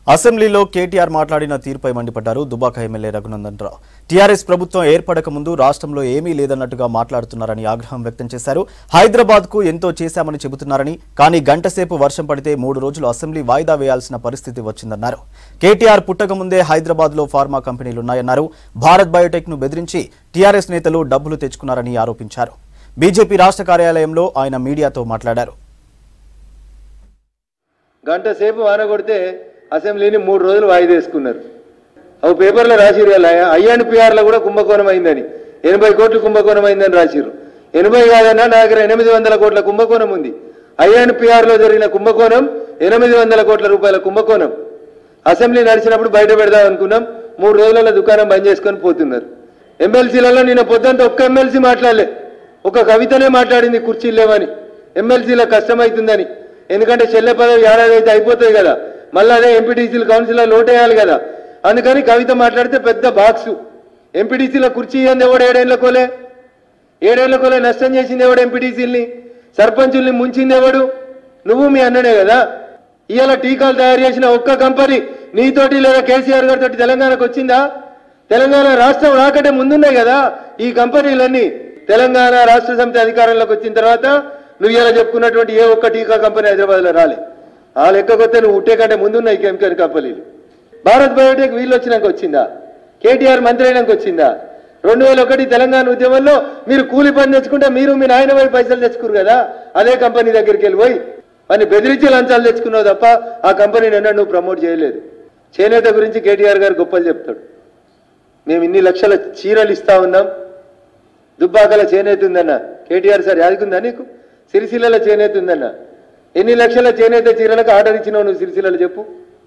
అసెంబ్లీలో కేటీఆర్ మాట్లాడిన తీరుపై మండిపడ్డారు దుబాక ఎమ్మెల్యే రఘునందన్ రావు టీఆర్ఎస్ ప్రభుత్వం ఏర్పడక ముందు రాష్ట్రంలో ఏమీ లేదన్నట్టుగా మాట్లాడుతున్నారని ఆగ్రహం వ్యక్తం చేశారు హైదరాబాద్ కు ఎంతో చేశామని చెబుతున్నారని కానీ గంటసేపు వర్షం పడితే మూడు రోజులు అసెంబ్లీ వాయిదా వేయాల్సిన పరిస్థితి వచ్చిందన్నారు కేటీఆర్ పుట్టక ముందే హైదరాబాద్ లో ఫార్మా కంపెనీలున్నాయన్నారు భారత్ బయోటెక్ ను బెదిరించి టీఆర్ఎస్ నేతలు డబ్బులు తెచ్చుకున్నారని ఆరోపించారు బీజేపీ రాష్ట్ర కార్యాలయంలో ఆయన మీడియాతో మాట్లాడారు గంట సేపు వాన కొడితే అసెంబ్లీని మూడు రోజులు వాయిదా వేసుకున్నారు అవి పేపర్లో రాసిరు ఇలా ఐఎన్పిఆర్లో కూడా కుంభకోణం అయిందని ఎనభై కోట్లు కుంభకోణం అయిందని రాసిరు ఎనభై కాదన్నా నా దగ్గర ఎనిమిది వందల కోట్ల కుంభకోణం ఉంది ఐఎన్పిఆర్లో జరిగిన కుంభకోణం ఎనిమిది వందల కోట్ల రూపాయల కుంభకోణం అసెంబ్లీ నడిచినప్పుడు బయట పెడదాం అనుకున్నాం మూడు రోజులలో దుకాణం బంద్ చేసుకొని పోతున్నారు ఎమ్మెల్సీలలో నిన్న పొద్దుంతా ఒక్క ఎమ్మెల్సీ మాట్లాడలే ఒక కవితనే మాట్లాడింది కుర్చీలు లేవని ఎమ్మెల్సీలో కష్టమవుతుందని ఎందుకంటే చెల్లె పదవి ఏడాది అయితే అయిపోతాయి కదా మళ్ళీ అదే ఎంపీటీసీలు కౌన్సిల్లో లోటేయాలి కదా అందుకని కవిత మాట్లాడితే పెద్ద బాక్సు ఎంపీటీసీలో కుర్చీ ఇయ్యంది ఎవడు ఏడేళ్ల కోలే ఏడేళ్ల కోలే నష్టం చేసింది ఎవడు ఎంపీటీసీల్ని సర్పంచుల్ని ముంచింది ఎవడు నువ్వు మీ అన్ననే కదా ఇవాళ టీకాలు తయారు చేసిన ఒక్క కంపెనీ నీతోటి లేదా కేసీఆర్ గారితో తెలంగాణకు వచ్చిందా తెలంగాణ రాష్ట్రం రాకంటే ముందున్నాయి కదా ఈ కంపెనీలన్నీ తెలంగాణ రాష్ట్ర సమితి అధికారంలోకి వచ్చిన తర్వాత నువ్వు ఇలా చెప్పుకున్నటువంటి ఏ ఒక్క టీకా కంపెనీ హైదరాబాద్లో రాలే ఆ లెక్కకొస్తే నువ్వు ఉట్టే కంటే ముందున్నాయి కెమికల్ కంపెనీలు భారత్ బయోటెక్ వీళ్ళు వచ్చినాక వచ్చిందా కేటీఆర్ మంత్రి అయినాక వచ్చిందా రెండు వేల ఒకటి తెలంగాణ ఉద్యమంలో మీరు కూలి పని తెచ్చుకుంటే మీరు మీ నాయన పోయి పైసలు తెచ్చుకురు కదా అదే కంపెనీ దగ్గరికి వెళ్ళిపోయి వాడిని బెదిరించి లంచాలు తెచ్చుకున్నావు తప్ప ఆ కంపెనీని ఎన్నడూ నువ్వు ప్రమోట్ చేయలేదు చేనేత గురించి కేటీఆర్ గారు గొప్పలు చెప్తాడు మేము ఇన్ని లక్షల చీరలు ఇస్తా ఉన్నాం దుబ్బాకల చేనేత ఉందన్న కేటీఆర్ సార్ యాదకుందా నీకు సిరిసిల్ల చేనేత ఉందన్న ఎన్ని లక్షల చేనేత చీరలకు ఆర్డర్ ఇచ్చినావు నువ్వు సిరిసిల్లలో చెప్పు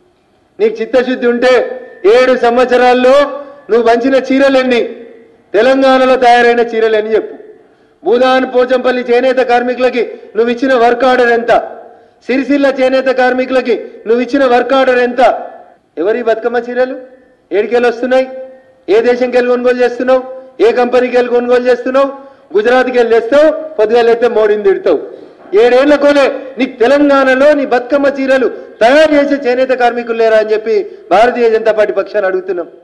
నీకు చిత్తశుద్ధి ఉంటే ఏడు సంవత్సరాల్లో నువ్వు పంచిన చీరలెన్ని తెలంగాణలో తయారైన చీరలెన్ని చెప్పు భూదాన్ పోచంపల్లి చేనేత కార్మికులకి నువ్వు ఇచ్చిన వర్క్ ఆర్డర్ ఎంత సిరిసిల్ల చేనేత కార్మికులకి నువ్వు ఇచ్చిన వర్క్ ఆర్డర్ ఎంత ఎవరి బతుకమ్మ చీరలు ఏడికెళ్ళి వస్తున్నాయి ఏ దేశంకి వెళ్ళి కొనుగోలు చేస్తున్నావు ఏ కంపెనీకి వెళ్ళి కొనుగోలు చేస్తున్నావు గుజరాత్కి వెళ్ళి తెస్తావు పొద్దుగాలు అయితే మోడీని తిడతావు ఏడేళ్ల కోలే నీకు తెలంగాణలో నీ బతుకమ్మ చీరలు తయారు చేసే చేనేత కార్మికులు లేరా అని చెప్పి భారతీయ జనతా పార్టీ పక్షాన్ని అడుగుతున్నాం